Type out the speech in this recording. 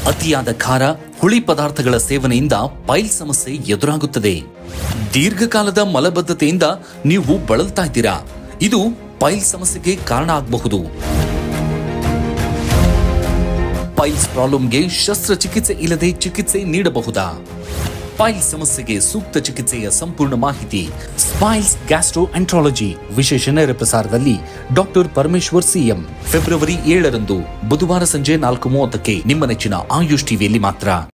ಅತಿಯಾದ ಖಾರ ಹುಳಿ ಪದಾರ್ಥಗಳ ಸೇವನೆಯಿಂದ ಪೈಲ್ ಸಮಸ್ಯೆ ಎದುರಾಗುತ್ತದೆ ದೀರ್ಘಕಾಲದ ಮಲಬದ್ಧತೆಯಿಂದ ನೀವು ಬಳಲ್ತಾ ಇದ್ದೀರಾ ಇದು ಪೈಲ್ ಸಮಸ್ಯೆಗೆ ಕಾರಣ ಆಗಬಹುದು ಪೈಲ್ಸ್ ಪ್ರಾಬ್ಲಮ್ಗೆ ಶಸ್ತ್ರಚಿಕಿತ್ಸೆ ಇಲ್ಲದೆ ಚಿಕಿತ್ಸೆ ನೀಡಬಹುದಾ ಪೈಲ್ ಸಮಸ್ಯೆಗೆ ಸೂಕ್ತ ಚಿಕಿತ್ಸೆಯ ಸಂಪೂರ್ಣ ಮಾಹಿತಿ ಸ್ಪೈಲ್ಸ್ ಗ್ಯಾಸ್ಟ್ರೋ ಎಂಟ್ರಾಲಜಿ ವಿಶೇಷ ನೇರ ಪ್ರಸಾರದಲ್ಲಿ ಡಾಕ್ಟರ್ ಪರಮೇಶ್ವರ್ ಸಿಎಂ ಫೆಬ್ರವರಿ ಏಳರಂದು ಬುಧವಾರ ಸಂಜೆ ನಾಲ್ಕು ಮೂವತ್ತಕ್ಕೆ ನಿಮ್ಮ ನೆಚ್ಚಿನ ಆಯುಷ್ ಟಿವಿಯಲ್ಲಿ ಮಾತ್ರ